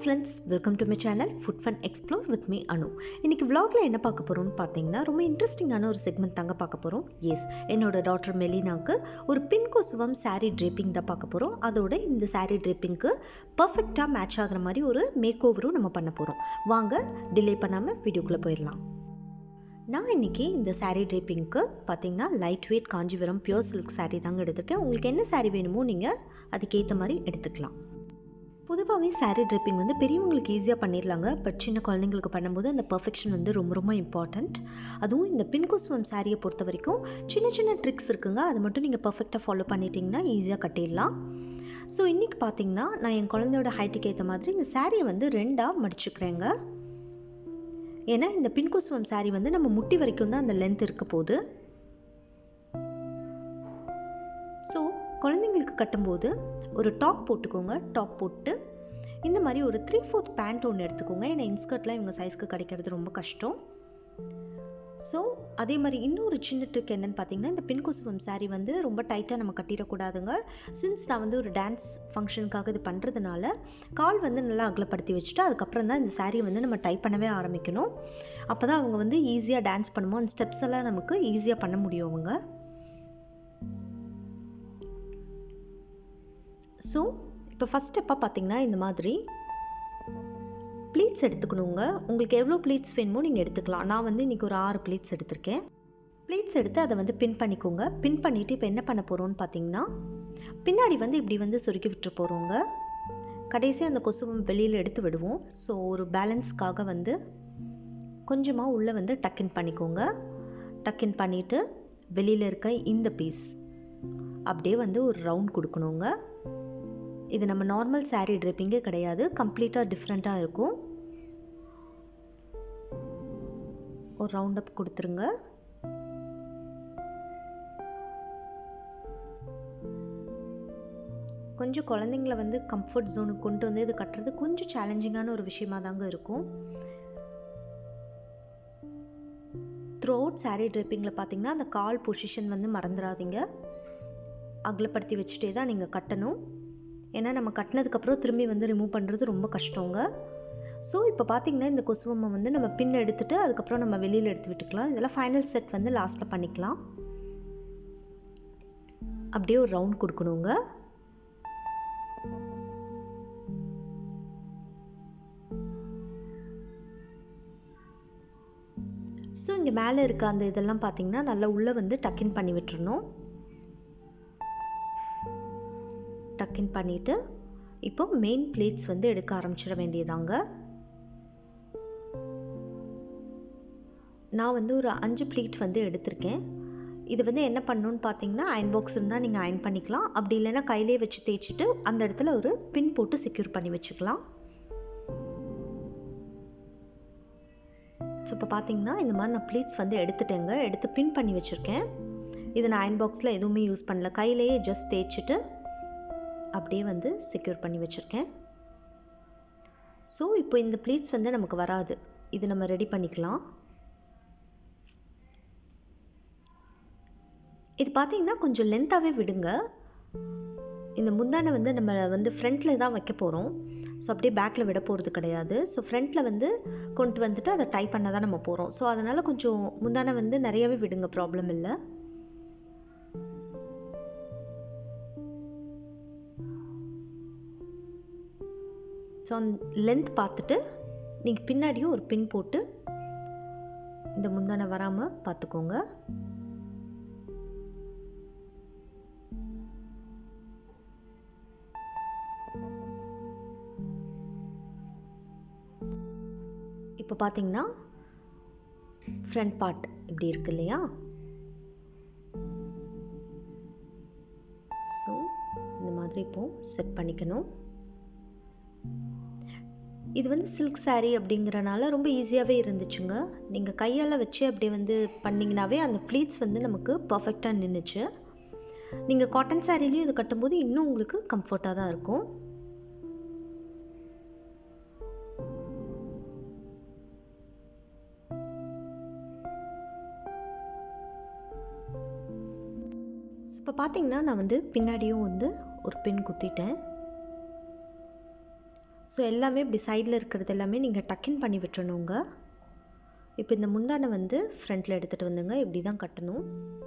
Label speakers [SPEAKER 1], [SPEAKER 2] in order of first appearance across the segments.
[SPEAKER 1] friends welcome to my channel food fun explore with me Anu இன்னைக்கு vlogல என்ன பார்க்க போகிறோம்னு பார்த்தீங்கன்னா ரொம்ப இன்ட்ரெஸ்டிங்கான ஒரு செக்மெண்ட் தாங்க பார்க்க போகிறோம் எஸ் என்னோட டாக்டர் மெலினாக்கு ஒரு பின் கொசுவம் saree draping தான் பார்க்க போகிறோம் அதோட இந்த saree drapingக்கு பர்ஃபெக்டாக மேட்ச் ஆகுற மாதிரி ஒரு மேக் ஓவரும் நம்ம பண்ண போகிறோம் வாங்க டிலே பண்ணாமல் வீடியோக்குள்ளே போயிடலாம் நான் இன்னைக்கு இந்த saree drapingக்கு பார்த்தீங்கன்னா light weight Kanchipuram pure silk saree தாங்க எடுத்திருக்கேன் உங்களுக்கு என்ன saree வேணுமோ நீங்கள் அதுக்கேற்ற மாதிரி எடுத்துக்கலாம் பொதுவாகவே saree draping வந்து பெரியவங்களுக்கு ஈஸியாக பண்ணிடலாங்க பட் சின்ன குழந்தைங்களுக்கு பண்ணும்போது அந்த பர்ஃபெக்ஷன் வந்து ரொம்ப ரொம்ப இம்பார்ட்டண்ட் அதுவும் இந்த பின்குசுவம் சாரியை பொறுத்த வரைக்கும் சின்ன சின்ன ட்ரிக்ஸ் இருக்குங்க அதை மட்டும் நீங்கள் பர்ஃபெக்டாக ஃபாலோ பண்ணிட்டீங்கன்னா ஈஸியாக கட்டிடலாம் ஸோ இன்றைக்கி பார்த்தீங்கன்னா நான் என் குழந்தையோட ஹைட்டுக்கு ஏற்ற மாதிரி இந்த சாரியை வந்து ரெண்டாக மடிச்சுக்கிறேங்க ஏன்னா இந்த பின்குசுவம் saree வந்து நம்ம முட்டி வரைக்கும் தான் அந்த லென்த் இருக்க போகுது ஸோ குழந்தைங்களுக்கு கட்டும்போது ஒரு டாப் போட்டுக்கோங்க டாப் போட்டு இந்த மாதிரி ஒரு த்ரீ ஃபோர்த் பேண்ட் ஒன்று எடுத்துக்கோங்க ஏன்னா இன்ஸ்கர்ட்லாம் இவங்க சைஸ்க்கு கிடைக்கிறது ரொம்ப கஷ்டம் ஸோ அதே மாதிரி இன்னொரு சின்ன ட்ரிக் என்னன்னு பார்த்தீங்கன்னா இந்த பின்குசுவம் saree வந்து ரொம்ப டைட்டாக நம்ம கட்டிடக்கூடாதுங்க சின்ஸ் நான் வந்து ஒரு டான்ஸ் ஃபங்க்ஷனுக்காக இது பண்ணுறதுனால கால் வந்து நல்லா அகலப்படுத்தி வச்சுட்டு அதுக்கப்புறம் தான் இந்த saree வந்து நம்ம டைப் பண்ணவே ஆரம்பிக்கணும் அப்போ தான் அவங்க வந்து ஈஸியாக டான்ஸ் பண்ணும்போது அந்த ஸ்டெப்ஸ் எல்லாம் நமக்கு ஈஸியாக பண்ண முடியும் அவங்க ஸோ இப்போ ஃபஸ்ட் ஸ்டெப்பாக பார்த்தீங்கன்னா இந்த மாதிரி ப்ளீட்ஸ் எடுத்துக்கணுங்க உங்களுக்கு எவ்வளோ ப்ளீட்ஸ் வேணுமோ நீங்கள் எடுத்துக்கலாம் நான் வந்து இன்றைக்கி ஒரு ஆறு ப்ளீட்ஸ் எடுத்திருக்கேன் ப்ளீட்ஸ் எடுத்து அதை வந்து பின் பண்ணிக்கோங்க பின் பண்ணிவிட்டு இப்போ என்ன பண்ண போகிறோம்னு பார்த்தீங்கன்னா பின்னாடி வந்து இப்படி வந்து சொருக்கி விட்டு போகிறோங்க கடைசியாக அந்த கொசுவம் வெளியில் எடுத்து விடுவோம் ஸோ ஒரு பேலன்ஸ்க்காக வந்து கொஞ்சமாக உள்ளே வந்து டக்கின் பண்ணிக்கோங்க டக்கின் பண்ணிவிட்டு வெளியில் இருக்க இந்த பீஸ் அப்படியே வந்து ஒரு ரவுண்ட் கொடுக்கணுங்க இது நம்ம நார்மல் saree ட்ரெப்பிங்கே கிடையாது கம்ப்ளீட்டாக டிஃப்ரெண்ட்டாக இருக்கும் ஒரு ரவுண்ட் அப் கொடுத்துருங்க கொஞ்சம் குழந்தைங்கள வந்து கம்ஃபர்ட் ஜோனுக்கு கொண்டு வந்து இது கட்டுறது கொஞ்சம் சேலஞ்சிங்கான ஒரு விஷயமா தாங்க இருக்கும் த்ரூ அவுட் சாரீ ட்ரெப்பிங்கில் பார்த்தீங்கன்னா அந்த கால் பொசிஷன் வந்து மறந்துடாதீங்க அகலப்படுத்தி வச்சுட்டே தான் நீங்கள் கட்டணும் ஏன்னா நம்ம கட்டினதுக்கப்புறம் திரும்பி வந்து ரிமூவ் பண்ணுறது ரொம்ப கஷ்டங்க ஸோ இப்போ பார்த்தீங்கன்னா இந்த கொசுவம்மை வந்து நம்ம பின் எடுத்துட்டு அதுக்கப்புறம் நம்ம வெளியில் எடுத்து விட்டுக்கலாம் இதெல்லாம் ஃபைனல் செட் வந்து லாஸ்ட்டில் பண்ணிக்கலாம் அப்படியே ஒரு ரவுண்ட் கொடுக்கணுங்க ஸோ இங்கே மேலே இருக்க அந்த இதெல்லாம் பார்த்தீங்கன்னா நல்லா உள்ளே வந்து டக்கின் பண்ணி விட்டுறணும் டக்கின் பண்ணிவிட்டு இப்போ மெயின் பிளேட்ஸ் வந்து எடுக்க ஆரம்பிச்சிட வேண்டியதாங்க நான் வந்து ஒரு அஞ்சு பிளேட் வந்து எடுத்திருக்கேன் இது வந்து என்ன பண்ணணும்னு பார்த்தீங்கன்னா அயன் பாக்ஸ் இருந்தால் நீங்கள் அயன் பண்ணிக்கலாம் அப்படி இல்லைன்னா கையிலே வச்சு தேய்ச்சிட்டு அந்த இடத்துல ஒரு பின் போட்டு செக்யூர் பண்ணி வச்சுக்கலாம் ஸோ இப்போ பார்த்தீங்கன்னா இந்த மாதிரி நான் ப்ளீட்ஸ் வந்து எடுத்துட்டேங்க எடுத்து பின் பண்ணி வச்சுருக்கேன் இது நான் அயன் பாக்ஸில் எதுவுமே யூஸ் பண்ணல கையிலேயே ஜஸ்ட் தேய்ச்சிட்டு அப்படியே வந்து செக்யூர் பண்ணி வச்சுருக்கேன் ஸோ இப்போ இந்த ப்ளீட்ஸ் வந்து நமக்கு வராது இது நம்ம ரெடி பண்ணிக்கலாம் இது பார்த்தீங்கன்னா கொஞ்சம் லென்த்தாகவே விடுங்க இந்த முந்தானை வந்து நம்ம வந்து ஃப்ரண்ட்டில் தான் வைக்க போகிறோம் ஸோ அப்படியே பேக்கில் விட போகிறது கிடையாது ஸோ ஃப்ரண்ட்டில் வந்து கொண்டு வந்துட்டு அதை டைப் பண்ண தான் நம்ம போகிறோம் ஸோ அதனால் கொஞ்சம் முந்தானை வந்து நிறையவே விடுங்க ப்ராப்ளம் இல்லை ஸோ லென்த் பார்த்துட்டு நீங்கள் பின்னாடியும் ஒரு பின் போட்டு இந்த முந்தானை வராமல் பார்த்துக்கோங்க இப்போ பார்த்தீங்கன்னா ஃப்ரண்ட் பார்ட் இப்படி இருக்கு இல்லையா ஸோ இந்த மாதிரி இப்போ செட் பண்ணிக்கணும் இது வந்து சில்க் saree அப்படிங்கிறனால ரொம்ப ஈஸியாகவே இருந்துச்சுங்க நீங்கள் கையால் வச்சு அப்படியே வந்து பண்ணிங்கனாவே அந்த ப்ளீட்ஸ் வந்து நமக்கு பர்ஃபெக்டாக நின்றுச்சு நீங்கள் காட்டன் சாரீலையும் இது கட்டும்போது இன்னும் உங்களுக்கு கம்ஃபர்ட்டாக தான் இருக்கும் இப்போ பார்த்தீங்கன்னா நான் வந்து பின்னாடியும் வந்து ஒரு பின் குத்திட்டேன் ஸோ எல்லாமே இப்படி சைடில் இருக்கிறது எல்லாமே நீங்கள் டக்கின் பண்ணி விட்டுறணுங்க இப்போ இந்த முந்தானை வந்து ஃப்ரண்ட்டில் எடுத்துகிட்டு வந்துங்க இப்படி தான் கட்டணும்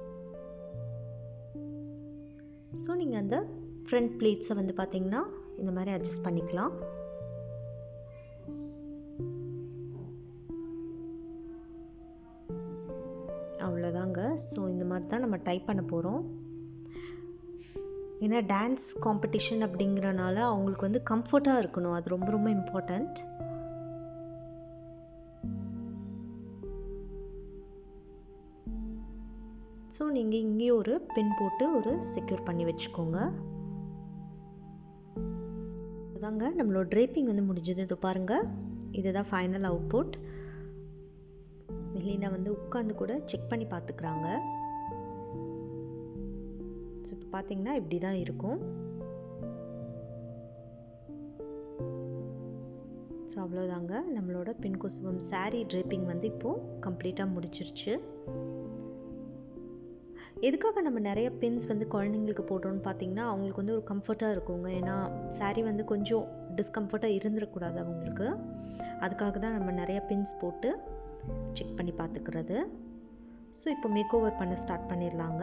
[SPEAKER 1] ஸோ நீங்கள் அந்த ஃப்ரண்ட் ப்ளீட்ஸை வந்து பார்த்தீங்கன்னா இந்த மாதிரி அட்ஜஸ்ட் பண்ணிக்கலாம் அவ்வளோதாங்க ஸோ இந்த மாதிரி தான் நம்ம டைப் பண்ண போகிறோம் ஏன்னா டான்ஸ் காம்படிஷன் அப்படிங்கிறனால அவங்களுக்கு வந்து கம்ஃபர்ட்டாக இருக்கணும் அது ரொம்ப ரொம்ப இம்பார்ட்டண்ட் ஸோ நீங்கள் இங்கேயே ஒரு பின் போட்டு ஒரு செக்யூர் பண்ணி வச்சுக்கோங்க அதாங்க நம்மளோட ட்ரேப்பிங் வந்து முடிஞ்சது இது பாருங்கள் இதுதான் ஃபைனல் அவுட்புட் மெலினா வந்து உட்காந்து கூட செக் பண்ணி பார்த்துக்கிறாங்க ஸோ இப்போ பார்த்தீங்கன்னா இப்படி தான் இருக்கும் ஸோ அவ்வளோதாங்க நம்மளோட பின் கொசுவம் சாரீ ட்ரேப்பிங் வந்து இப்போது கம்ப்ளீட்டாக முடிச்சிருச்சு எதுக்காக நம்ம நிறைய பின்ஸ் வந்து குழந்தைங்களுக்கு போடுறோம்னு பார்த்தீங்கன்னா அவங்களுக்கு வந்து ஒரு கம்ஃபர்ட்டாக இருக்குங்க ஏன்னா சாரீ வந்து கொஞ்சம் டிஸ்கம்ஃபர்ட்டாக இருந்துடக்கூடாது அவங்களுக்கு அதுக்காக தான் நம்ம நிறைய பின்ஸ் போட்டு செக் பண்ணி பார்த்துக்கிறது ஸோ இப்போ மேக் ஓவர் பண்ண ஸ்டார்ட் பண்ணிடலாங்க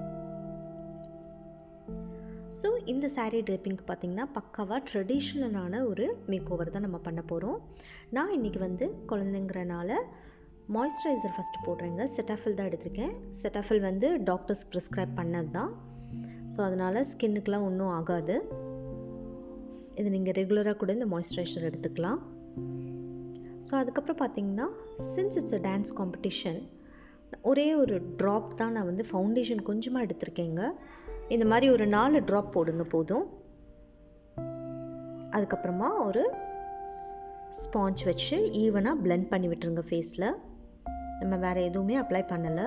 [SPEAKER 1] ஸோ இந்த சாரீ ட்ரேப்பிங்க்கு பார்த்தீங்கன்னா பக்காவாக ட்ரெடிஷ்னலான ஒரு மேக் ஓவர் தான் நம்ம பண்ண போகிறோம் நான் இன்றைக்கி வந்து குழந்தைங்கிறனால மாய்ஸ்சரைசர் ஃபஸ்ட்டு போடுறேங்க செட்டாஃபில் தான் எடுத்திருக்கேன் செட்டாஃபில் வந்து டாக்டர்ஸ் ப்ரிஸ்கிரைப் பண்ணது தான் ஸோ அதனால் ஸ்கின்னுக்கெலாம் ஒன்றும் ஆகாது இது நீங்கள் ரெகுலராக கூட இந்த மாய்ஸ்சரைசர் எடுத்துக்கலாம் ஸோ அதுக்கப்புறம் பார்த்தீங்கன்னா since it's a dance competition ஒரே ஒரு ட்ராப் தான் நான் வந்து ஃபவுண்டேஷன் கொஞ்சமாக எடுத்திருக்கேங்க இந்த மாதிரி ஒரு நாலு ட்ராப் போடுங்க போதும் அதுக்கப்புறமா ஒரு ஸ்பாஞ்ச் வச்சு ஈவனாக பிளெண்ட் பண்ணி விட்டுருங்க ஃபேஸில் நம்ம வேறு எதுவுமே அப்ளை பண்ணலை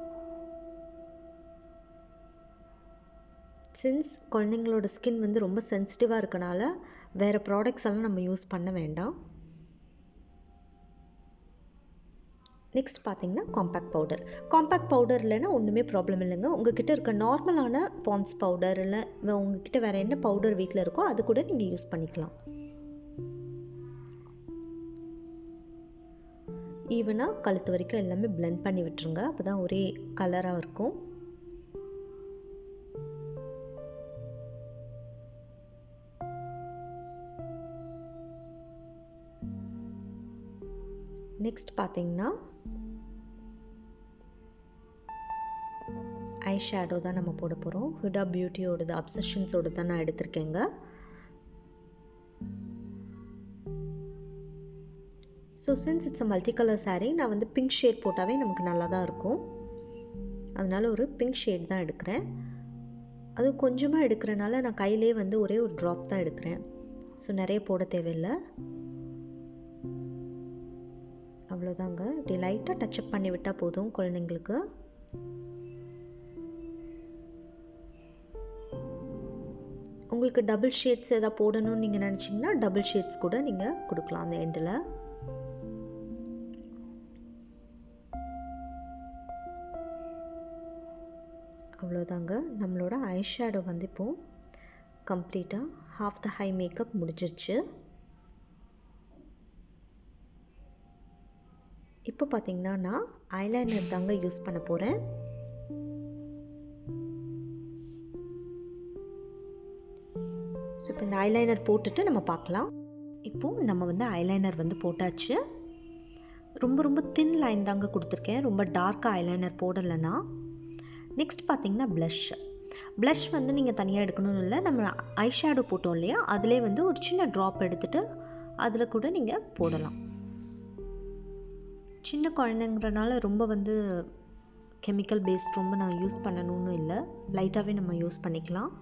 [SPEAKER 1] சின்ஸ் குழந்தைங்களோட ஸ்கின் வந்து ரொம்ப சென்சிட்டிவாக இருக்கனால வேறு ப்ராடக்ட்ஸ் எல்லாம் நம்ம யூஸ் பண்ண வேண்டாம் நெக்ஸ்ட் பார்த்தீங்கன்னா காம்பேக்ட் பவுடர் காம்பேக்ட் பவுடர் இல்லைன்னா ஒன்றுமே ப்ராப்ளம் இல்லைங்க உங்ககிட்ட இருக்க நார்மலான பான்ஸ் பவுடர் இல்லை உங்ககிட்ட வேறு என்ன பவுடர் வீட்டில் இருக்கோ அது கூட நீங்கள் யூஸ் பண்ணிக்கலாம் ஈவனாக கழுத்து வரைக்கும் எல்லாமே பிளெண்ட் பண்ணி விட்டுருங்க அப்போ தான் ஒரே கலராக இருக்கும் நெக்ஸ்ட் பார்த்தீங்கன்னா ஐ ஷேடோ தான் நம்ம போட போகிறோம் ஹுடா பியூட்டியோடது அப்சஷன்ஸோடு தான் நான் எடுத்திருக்கேங்க so since it's a multi colour sari நான் வந்து பிங்க் ஷேட் போட்டாவே நமக்கு நல்லா தான் இருக்கும் அதனால் ஒரு பிங்க் ஷேட் தான் எடுக்கிறேன் அதுவும் கொஞ்சமாக எடுக்கிறனால நான் கையிலே வந்து ஒரே ஒரு ட்ராப் தான் எடுக்கிறேன் ஸோ நிறைய போட தேவையில்லை அவ்வளோதாங்க இப்படி லைட்டாக டச்சப் பண்ணி விட்டால் போதும் குழந்தைங்களுக்கு உங்களுக்கு டபுள் ஷேட்ஸ் எதாவது போடணும்னு நீங்கள் நினச்சிங்கன்னா டபுள் ஷேட்ஸ் கூட நீங்கள் கொடுக்கலாம் அந்த எண்டில் அவ்வளோதாங்க நம்மளோட ஐ ஷேடோ வந்து இப்போது கம்ப்ளீட்டாக ஹாஃப் த ஹை மேக்கப் முடிஞ்சிருச்சு இப்போ பார்த்தீங்கன்னா நான் ஐலைனர் தாங்க யூஸ் பண்ண போகிறேன் ஸோ இப்போ இந்த ஐலைனர் போட்டுட்டு நம்ம பார்க்கலாம் இப்போது நம்ம வந்து ஐலைனர் வந்து போட்டாச்சு ரொம்ப ரொம்ப தின் லைன் தாங்க கொடுத்துருக்கேன் ரொம்ப டார்க்காக ஐலைனர் போடலைன்னா நெக்ஸ்ட் பார்த்தீங்கன்னா ப்ளஷ் ப்ளஷ் வந்து நீங்கள் தனியாக எடுக்கணும்னு இல்லை நம்ம ஐ ஷேடோ போட்டோம் இல்லையா அதிலே வந்து ஒரு சின்ன ட்ராப் எடுத்துகிட்டு அதில் கூட நீங்கள் போடலாம் சின்ன குழந்தைங்கிறனால ரொம்ப வந்து கெமிக்கல் பேஸ்ட் ரொம்ப நான் யூஸ் பண்ணணும்னு இல்லை லைட்டாகவே நம்ம யூஸ் பண்ணிக்கலாம்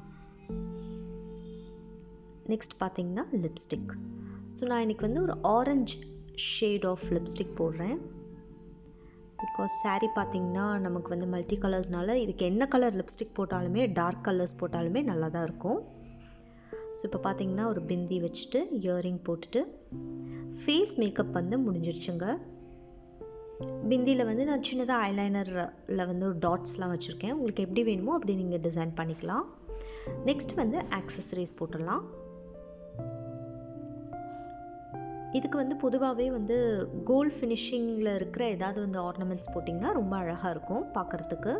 [SPEAKER 1] நெக்ஸ்ட் பார்த்தீங்கன்னா லிப்ஸ்டிக் ஸோ நான் இன்றைக்கி வந்து ஒரு ஆரஞ்ச் ஷேட் ஆஃப் லிப்ஸ்டிக் போடுறேன் பிகாஸ் சாரீ பார்த்தீங்கன்னா நமக்கு வந்து மல்டி கலர்ஸ்னால இதுக்கு என்ன கலர் லிப்ஸ்டிக் போட்டாலுமே டார்க் கலர்ஸ் போட்டாலுமே நல்லா தான் இருக்கும் ஸோ இப்போ பார்த்தீங்கன்னா ஒரு பிந்தி வச்சுட்டு இயரிங் போட்டுட்டு ஃபேஸ் மேக்கப் வந்து முடிஞ்சிருச்சுங்க பிந்தியில் வந்து நான் சின்னதாக ஐலைனரில் வந்து ஒரு டாட்ஸ்லாம் வச்சுருக்கேன் உங்களுக்கு எப்படி வேணுமோ அப்படி நீங்கள் டிசைன் பண்ணிக்கலாம் நெக்ஸ்ட் வந்து ஆக்சசரிஸ் போட்டுடலாம் இதுக்கு வந்து பொதுவாகவே வந்து கோல்ட் ஃபினிஷிங்கில் இருக்கிற ஏதாவது வந்து ஆர்னமெண்ட்ஸ் போட்டிங்கன்னா ரொம்ப அழகாக இருக்கும் பார்க்குறதுக்கு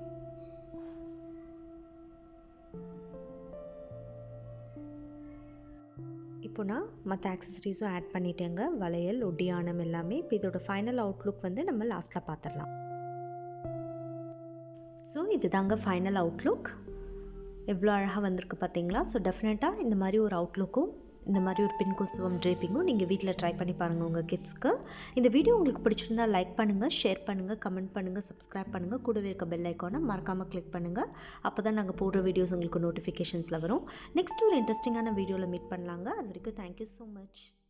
[SPEAKER 1] இப்போ நான் மற்ற ஆக்சசரிஸும் ஆட் பண்ணிட்டேங்க வளையல் ஒட்டியானம் எல்லாமே இப்போ இதோட ஃபைனல் அவுட்லுக் வந்து நம்ம லாஸ்ட்டில் பார்த்துடலாம் ஸோ இது தாங்க ஃபைனல் அவுட்லுக் எவ்வளோ அழகாக வந்திருக்கு பார்த்தீங்களா ஸோ டெஃபினட்டாக இந்த மாதிரி ஒரு அவுட்லுக்கும் இந்த மாதிரி ஒரு பின் கொசுவம் ட்ரேப்பிங்கும் நீங்கள் வீட்டில் ட்ரை பண்ணி பாருங்கள் உங்கள் கிட்ஸ்க்கு இந்த வீடியோ உங்களுக்கு பிடிச்சிருந்தா லைக் பண்ணுங்கள் ஷேர் பண்ணுங்கள் கமெண்ட் பண்ணுங்கள் சப்ஸ்கிரைப் பண்ணுங்கள் கூடவே இருக்க பெல் ஐக்கானை மறக்காமல் கிளிக் பண்ணுங்கள் அப்போ தான் நாங்கள் போடுற வீடியோஸ் உங்களுக்கு நோட்டிஃபிகேஷன்ஸில் வரும் நெக்ஸ்ட் ஒரு இன்ட்ரெஸ்டிங்கான வீடியோவில் மீட் பண்ணலாங்க அது வரைக்கும் தேங்க்யூ ஸோ மச்